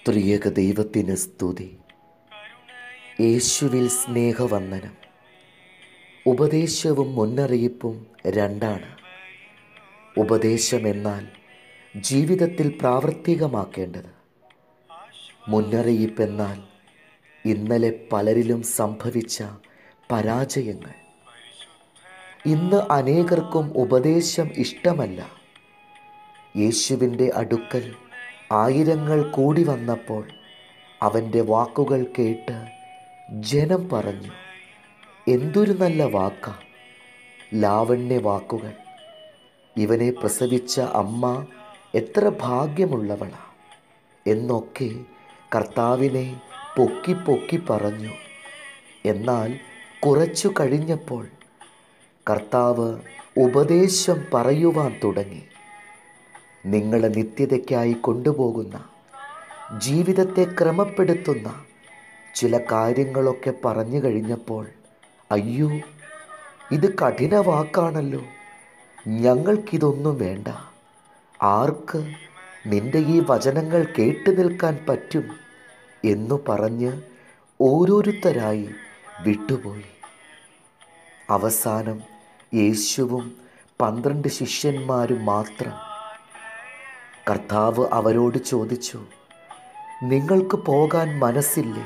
ത്രിയേക ദൈവത്തിന് സ്തുതി യേശുവിൽ സ്നേഹവന്ദനം ഉപദേശവും മുന്നറിയിപ്പും രണ്ടാണ് ഉപദേശമെന്നാൽ ജീവിതത്തിൽ പ്രാവർത്തികമാക്കേണ്ടത് മുന്നറിയിപ്പെന്നാൽ ഇന്നലെ പലരിലും സംഭവിച്ച പരാജയങ്ങൾ ഇന്ന് അനേകർക്കും ഉപദേശം ഇഷ്ടമല്ല യേശുവിൻ്റെ അടുക്കൽ ആയിരങ്ങൾ കൂടി വന്നപ്പോൾ അവൻ്റെ വാക്കുകൾ കേട്ട് ജനം പറഞ്ഞു എന്തൊരു നല്ല വാക്ക ലാവണ്യ വാക്കുകൾ ഇവനെ പ്രസവിച്ച അമ്മ എത്ര ഭാഗ്യമുള്ളവളാ എന്നൊക്കെ കർത്താവിനെ പൊക്കി പൊക്കി പറഞ്ഞു എന്നാൽ കുറച്ചു കഴിഞ്ഞപ്പോൾ കർത്താവ് ഉപദേശം പറയുവാൻ തുടങ്ങി നിങ്ങളെ നിത്യതയ്ക്കായി കൊണ്ടുപോകുന്ന ജീവിതത്തെ ക്രമപ്പെടുത്തുന്ന ചില കാര്യങ്ങളൊക്കെ പറഞ്ഞു കഴിഞ്ഞപ്പോൾ അയ്യോ ഇത് കഠിന വാക്കാണല്ലോ ഞങ്ങൾക്കിതൊന്നും വേണ്ട ആർക്ക് നിന്റെ ഈ വചനങ്ങൾ കേട്ടു നിൽക്കാൻ പറ്റും എന്നു പറഞ്ഞ് ഓരോരുത്തരായി വിട്ടുപോയി അവസാനം യേശുവും പന്ത്രണ്ട് ശിഷ്യന്മാരും മാത്രം കർത്താവ് അവരോട് ചോദിച്ചു നിങ്ങൾക്ക് പോകാൻ മനസ്സില്ലേ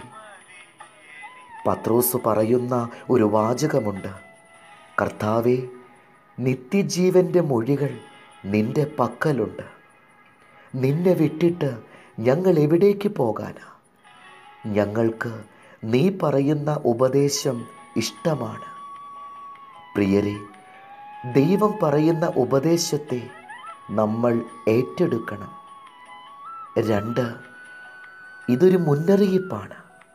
പത്രോസ് പറയുന്ന ഒരു വാചകമുണ്ട് കർത്താവെ നിത്യജീവൻ്റെ മൊഴികൾ നിന്റെ പക്കലുണ്ട് നിന്നെ വിട്ടിട്ട് ഞങ്ങൾ എവിടേക്ക് പോകാനാ ഞങ്ങൾക്ക് നീ പറയുന്ന ഉപദേശം ഇഷ്ടമാണ് പ്രിയരെ ദൈവം പറയുന്ന ഉപദേശത്തെ നമ്മൾ ഏറ്റെടുക്കണം രണ്ട് ഇതൊരു മുന്നറിയിപ്പാണ്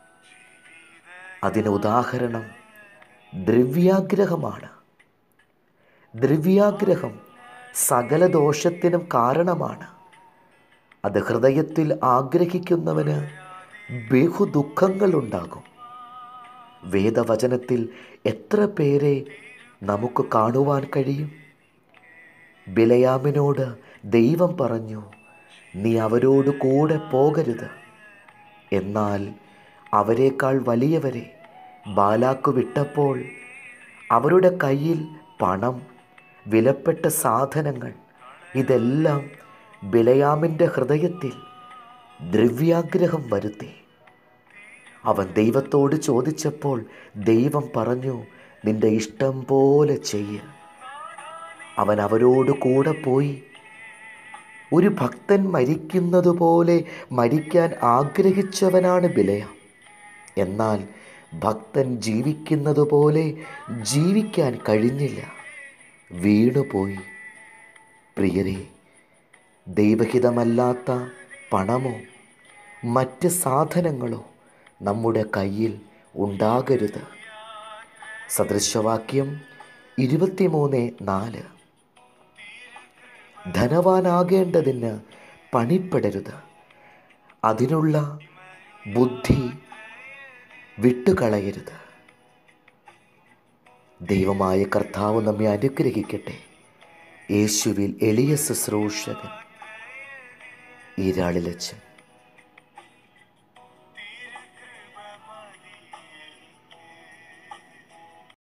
അതിന് ഉദാഹരണം ദ്രവ്യാഗ്രഹമാണ് ദ്രവ്യാഗ്രഹം സകല ദോഷത്തിനും കാരണമാണ് അത് ഹൃദയത്തിൽ ആഗ്രഹിക്കുന്നവന് ബഹുദുഃഖങ്ങളുണ്ടാകും വേദവചനത്തിൽ എത്ര പേരെ നമുക്ക് കാണുവാൻ കഴിയും ബിലയാമിനോട് ദൈവം പറഞ്ഞു നീ അവരോട് കൂടെ പോകരുത് എന്നാൽ അവരെക്കാൾ വലിയവരെ ബാലാക്കു വിട്ടപ്പോൾ അവരുടെ കയ്യിൽ പണം വിലപ്പെട്ട സാധനങ്ങൾ ഇതെല്ലാം ബിലയാമിൻ്റെ ഹൃദയത്തിൽ ദ്രവ്യാഗ്രഹം വരുത്തി അവൻ ദൈവത്തോട് ചോദിച്ചപ്പോൾ ദൈവം പറഞ്ഞു നിന്റെ ഇഷ്ടം പോലെ ചെയ്യ അവൻ അവരോട് കൂടെ പോയി ഒരു ഭക്തൻ മരിക്കുന്നത് പോലെ മരിക്കാൻ ആഗ്രഹിച്ചവനാണ് ബിലയാം എന്നാൽ ഭക്തൻ ജീവിക്കുന്നത് പോലെ ജീവിക്കാൻ കഴിഞ്ഞില്ല വീണുപോയി പ്രിയരെ ദൈവഹിതമല്ലാത്ത പണമോ മറ്റ് സാധനങ്ങളോ നമ്മുടെ കയ്യിൽ ഉണ്ടാകരുത് സദൃശവാക്യം ഇരുപത്തിമൂന്ന് നാല് ധനവാനാകേണ്ടതിന് പണിപ്പെടരുത് അതിനുള്ള ബുദ്ധി വിട്ടുകളയരുത് ദൈവമായ കർത്താവ് നമ്മെ അനുഗ്രഹിക്കട്ടെ യേശുവിൽ എളിയ ശുശ്രൂഷകൻ ഈരാളിലച്ചൻ